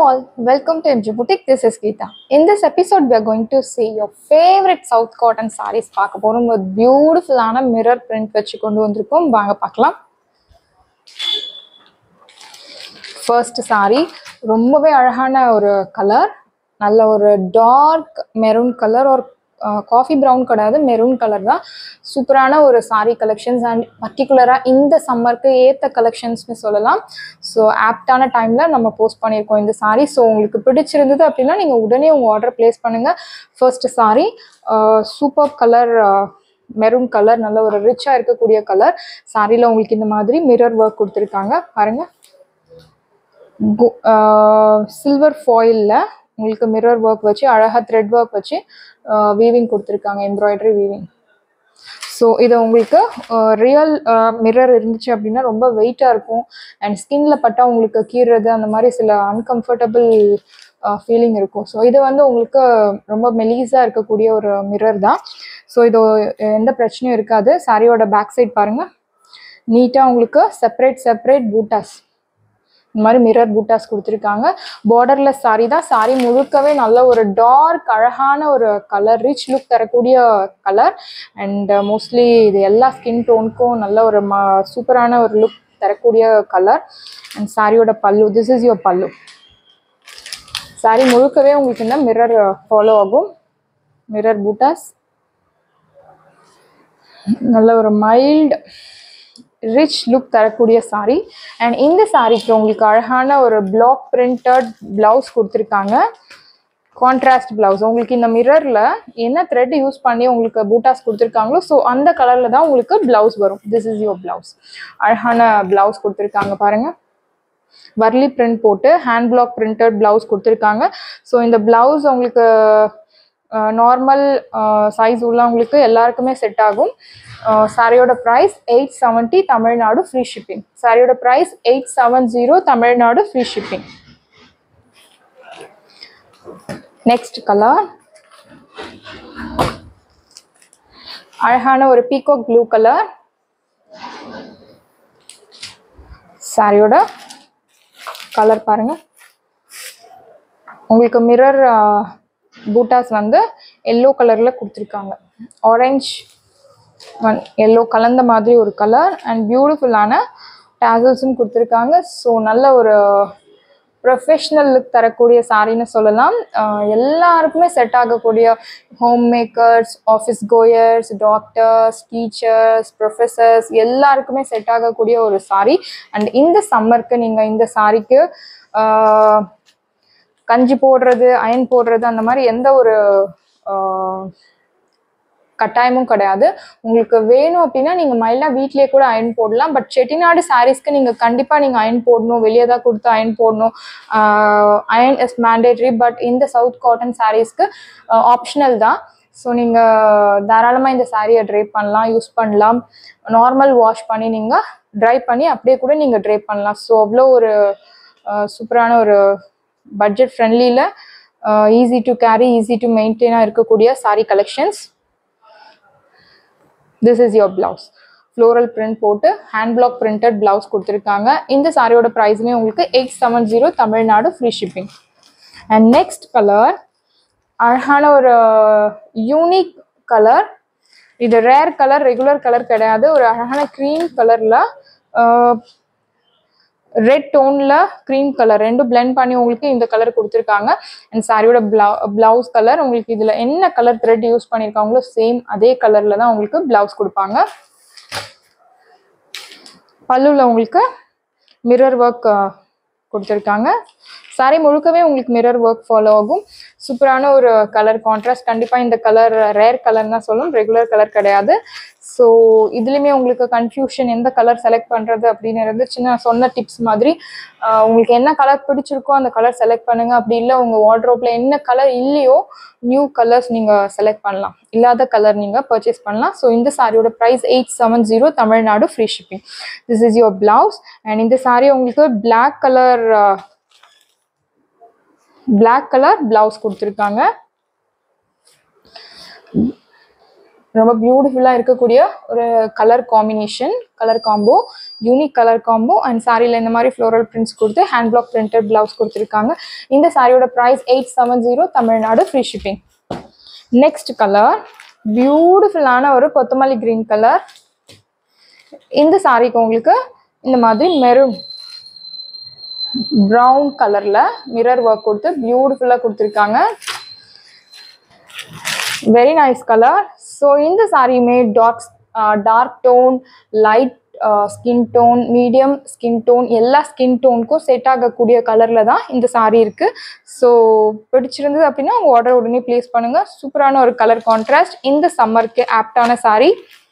all, welcome to MG Boutique. This is Geeta. In this episode, we are going to see your favorite South cotton sarees பார்க்க போறோம் ஒரு பியூட்டிஃபுல்லான mirror print வச்சு கொண்டு வந்திருக்கோம் வாங்க பார்க்கலாம் ஃபர்ஸ்ட் saree ரொம்பவே அழகான ஒரு கலர் நல்ல ஒரு டார்க் மெரூன் கலர் ஒரு காஃபி ப்ரௌன் கிடையாது மெரூன் கலர் தான் சூப்பரான ஒரு saree கலெக்ஷன்ஸ் அண்ட் பர்டிகுலராக இந்த சம்மருக்கு ஏற்ற கலெக்ஷன்ஸ்னு சொல்லலாம் ஸோ ஆப்டான டைமில் நம்ம போஸ்ட் பண்ணியிருக்கோம் இந்த saree ஸோ உங்களுக்கு பிடிச்சிருந்தது அப்படின்னா நீங்கள் உடனே உங்கள் ஆர்டர் ப்ளேஸ் பண்ணுங்கள் first saree super colour maroon colour நல்ல ஒரு ரிச்சாக இருக்கக்கூடிய கலர் சாரியில் உங்களுக்கு இந்த மாதிரி மிரர் ஒர்க் கொடுத்துருக்காங்க பாருங்கள் சில்வர் ஃபாயிலில் உங்களுக்கு மிரர் ஒர்க் வச்சு அழகாக த்ரெட் ஒர்க் வச்சு வீவிங் கொடுத்துருக்காங்க எம்ப்ராய்டரி வீவிங் ஸோ இது உங்களுக்கு ரியல் மிரர் இருந்துச்சு அப்படின்னா ரொம்ப வெயிட்டாக இருக்கும் அண்ட் ஸ்கின்ல பட்டால் உங்களுக்கு கீறுறது அந்த மாதிரி சில அன்கம்ஃபர்டபுள் ஃபீலிங் இருக்கும் ஸோ இது வந்து உங்களுக்கு ரொம்ப மெலீஸாக இருக்கக்கூடிய ஒரு மிரர் தான் ஸோ இது எந்த பிரச்சனையும் இருக்காது சாரியோட பேக் சைட் பாருங்கள் நீட்டாக உங்களுக்கு செப்பரேட் செப்பரேட் பூட்டாஸ் இந்த மாதிரி மிரர் பூட்டாஸ் கொடுத்துருக்காங்க பார்டர்லெஸ் சாரி தான் சாரி முழுக்கவே நல்ல ஒரு டார்க் அழகான ஒரு கலர் ரிச் லுக் தரக்கூடிய கலர் அண்ட் மோஸ்ட்லி இது எல்லா ஸ்கின் டோனுக்கும் நல்ல ஒரு ம சூப்பரான ஒரு லுக் தரக்கூடிய கலர் அண்ட் சாரியோட pallu this is your pallu saree முழுக்கவே உங்களுக்கு இந்த மிரர் ஃபாலோ ஆகும் மிரர் பூட்டாஸ் நல்ல ஒரு மைல்டு ரிச் லுக் தரக்கூடிய சாரீ அண்ட் இந்த சாரீக்கு உங்களுக்கு அழகான ஒரு பிளாக் பிரிண்டட் பிளவுஸ் கொடுத்துருக்காங்க கான்ட்ராஸ்ட் பிளவுஸ் உங்களுக்கு இந்த மிரரில் என்ன த்ரெட் யூஸ் பண்ணி உங்களுக்கு பூட்டாஸ் கொடுத்துருக்காங்களோ ஸோ அந்த கலரில் தான் உங்களுக்கு பிளவுஸ் வரும் திஸ் இஸ் யுவர் பிளவுஸ் அழகான பிளவுஸ் கொடுத்துருக்காங்க பாருங்கள் வர்லி பிரிண்ட் போட்டு ஹேண்ட் பிளாக் பிரிண்டட் பிளவுஸ் கொடுத்துருக்காங்க ஸோ இந்த பிளவுஸ் உங்களுக்கு நார்மல் சைஸ் உள்ளவங்களுக்கு எல்லாருக்குமே செட் ஆகும் சாரியோட price eight seventy Tamil Nadu free shipping சாரியோட price eight seven zero Tamil Nadu free shipping next colour அழகான ஒரு பீகாக் ப்ளூ கலர் சாரியோட கலர் பாருங்க உங்களுக்கு மிரர் பூட்டாஸ் வந்து எல்லோ கலரில் கொடுத்துருக்காங்க ஆரஞ்ச் ஒன் எல்லோ கலந்த மாதிரி ஒரு கலர் அண்ட் பியூட்டிஃபுல்லான டேசல்ஸும் கொடுத்துருக்காங்க ஸோ நல்ல ஒரு ப்ரொஃபஷ்னல் லுக் தரக்கூடிய சாரின்னு சொல்லலாம் எல்லாருக்குமே செட் ஆகக்கூடிய home makers office goers doctors teachers professors எல்லாருக்குமே செட் ஆகக்கூடிய ஒரு சாரி அண்ட் இந்த சம்மருக்கு நீங்கள் இந்த சாரிக்கு கஞ்சி போடுறது அயன் போடுறது அந்த மாதிரி எந்த ஒரு கட்டாயமும் கிடையாது உங்களுக்கு வேணும் அப்படின்னா நீங்கள் மைல்டாக வீட்லேயே கூட அயன் போடலாம் பட் செட்டிநாடு சாரீஸ்க்கு நீங்கள் கண்டிப்பாக நீங்கள் அயன் போடணும் வெளியே தான் கொடுத்து அயன் போடணும் அயன் இஸ் மேண்டேட்ரி பட் இந்த சவுத் காட்டன் சாரீஸ்க்கு ஆப்ஷனல் தான் ஸோ நீங்கள் தாராளமாக இந்த சாரியை ட்ரை பண்ணலாம் யூஸ் பண்ணலாம் நார்மல் வாஷ் பண்ணி நீங்கள் ட்ரை பண்ணி அப்படியே கூட நீங்கள் ட்ரை பண்ணலாம் ஸோ அவ்வளோ ஒரு சூப்பரான ஒரு பட்ஜெட் ஃப்ரெண்ட்லியில் easy to carry easy to மெயின்டைனாக இருக்கக்கூடிய saree collections this is your blouse floral print போட்டு ஹேண்ட் பிளாக் பிரிண்டட் பிளவுஸ் கொடுத்துருக்காங்க இந்த சாரியோட ப்ரைஸுமே உங்களுக்கு eight seven zero Tamil Nadu free shipping and next colour அழகான ஒரு யூனிக் கலர் இது ரேர் கலர் ரெகுலர் கலர் கிடையாது ஒரு அழகான க்ரீம் கலரில் ரெட் டோனில் க்ரீம் கலர் ரெண்டும் பிளெண்ட் பண்ணி உங்களுக்கு இந்த கலர் கொடுத்துருக்காங்க அண்ட் சாரியோட ப்ளவு ப்ளவுஸ் கலர் உங்களுக்கு இதில் என்ன கலர் த்ரெட் யூஸ் பண்ணியிருக்காங்களோ சேம் அதே கலரில் தான் உங்களுக்கு ப்ளவுஸ் கொடுப்பாங்க பல்லுவில் உங்களுக்கு மிரர் ஒர்க் கொடுத்துருக்காங்க சாரி முழுக்கவே உங்களுக்கு மிரர் ஒர்க் ஃபாலோ ஆகும் சூப்பரான ஒரு கலர் கான்ட்ராஸ்ட் கண்டிப்பாக இந்த கலர் ரேர் கலர் தான் சொல்லும் ரெகுலர் கலர் கிடையாது ஸோ இதுலேயுமே உங்களுக்கு கன்ஃபியூஷன் எந்த கலர் செலக்ட் பண்ணுறது அப்படின்னு இருந்துச்சுன்னா சொன்ன டிப்ஸ் மாதிரி உங்களுக்கு என்ன கலர் பிடிச்சிருக்கோ அந்த கலர் செலக்ட் பண்ணுங்க அப்படி இல்லை உங்கள் வார்ட்ரோப்பில் என்ன கலர் இல்லையோ நியூ கலர்ஸ் நீங்கள் செலக்ட் பண்ணலாம் இல்லாத கலர் நீங்கள் பர்ச்சேஸ் பண்ணலாம் ஸோ இந்த சாரியோட price eight seven zero Tamil Nadu free shipping this is your blouse and இந்த சாரி உங்களுக்கு black colour black colour blouse கொடுத்துருக்காங்க ரொம்ப பியூட்டிஃபுல்லாக இருக்கக்கூடிய ஒரு colour combination colour combo unique colour combo and சாரியில் இந்த மாதிரி ஃப்ளோரல் பிரிண்ட்ஸ் கொடுத்து ஹேண்ட் பிளாக் பிரிண்டட் பிளவுஸ் கொடுத்துருக்காங்க இந்த சாரியோட price eight seven zero Tamil Nadu free shipping next colour பியூட்டிஃபுல்லான ஒரு கொத்தமல்லி கிரீன் கலர் இந்த சாரிக்கு உங்களுக்கு இந்த மாதிரி மெரூன் ப்ரௌன் கலரில் மிரர் ஒர்க் கொடுத்து பியூட்டிஃபுல்லாக கொடுத்துருக்காங்க வெரி நைஸ் கலர் ஸோ இந்த சாரியுமே dark dark tone light skin tone medium skin tone எல்லா ஸ்கின் டோனுக்கும் செட் ஆகக்கூடிய கலரில் தான் இந்த சாரீ இருக்குது ஸோ பிடிச்சிருந்தது அப்படின்னா உங்கள் ஆர்டர் உடனே ப்ளேஸ் பண்ணுங்கள் சூப்பரான ஒரு கலர் கான்ட்ராஸ்ட் இந்த சம்மருக்கு ஆப்டான saree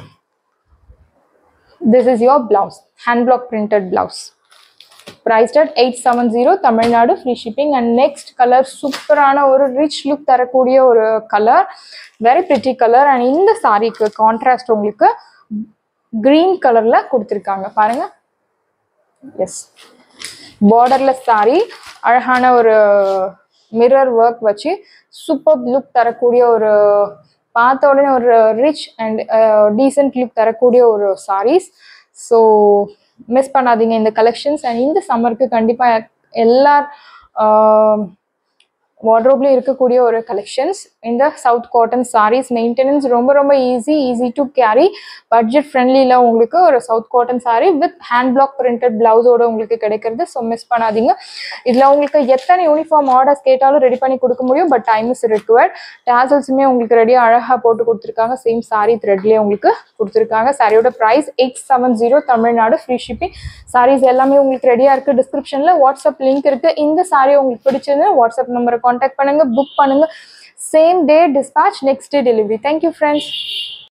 this is your blouse hand block printed blouse priced at eight seven zero Tamil Nadu free shipping and next colour சூப்பரான ஒரு ரிச் லுக் தரக்கூடிய ஒரு colour very pretty colour and இந்த சாரீக்கு கான்ட்ராஸ்ட் உங்களுக்கு க்ரீன் கலரில் கொடுத்துருக்காங்க பாருங்க எஸ் பார்டர்லெஸ் சாரீ அழகான ஒரு மிரர் ஒர்க் வச்சு சூப்பர் லுக் தரக்கூடிய ஒரு பார்த்த உடனே ஒரு ரிச் அண்ட் டீசென்ட் லுக் தரக்கூடிய ஒரு சாரீஸ் ஸோ மிஸ் பண்ணாதீங்க இந்த கலெக்ஷன்ஸ் அண்ட் இந்த சம்மருக்கு கண்டிப்பாக எல்லார் வார்ட்ரோப்லேயும் இருக்கக்கூடிய ஒரு கலெக்ஷன்ஸ் இந்த சவுத் காட்டன் சாரீஸ் மெயின்டெனன்ஸ் ரொம்ப ரொம்ப easy easy to carry budget ஃப்ரெண்ட்லியில் உங்களுக்கு ஒரு south cotton saree with hand block printed பிளவுஸோட உங்களுக்கு கிடைக்கிறது ஸோ மிஸ் பண்ணாதீங்க இதில் உங்களுக்கு எத்தனை யூனிஃபார்ம் ஆர்டர்ஸ் கேட்டாலும் ரெடி பண்ணி கொடுக்க முடியும் பட் டைம் இஸ் ரிக்வயர்ட் டேசல்ஸுமே உங்களுக்கு ரெடியாக அழகாக போட்டு கொடுத்துருக்காங்க சேம் சாரீ த்ரெட்லேயே உங்களுக்கு கொடுத்துருக்காங்க சாரியோட price eight seven zero Tamil Nadu free shipping sarees எல்லாமே உங்களுக்கு ரெடியாக இருக்குது டிஸ்கிரிப்ஷனில் வாட்ஸ்அப் லிங்க் இருக்குது இந்த சாரீ உங்களுக்கு பிடிச்சது வாட்ஸ்அப் நம்பரை காண்டாக்ட் பண்ணுங்கள் புக் பண்ணுங்கள் same day dispatch next day delivery thank you friends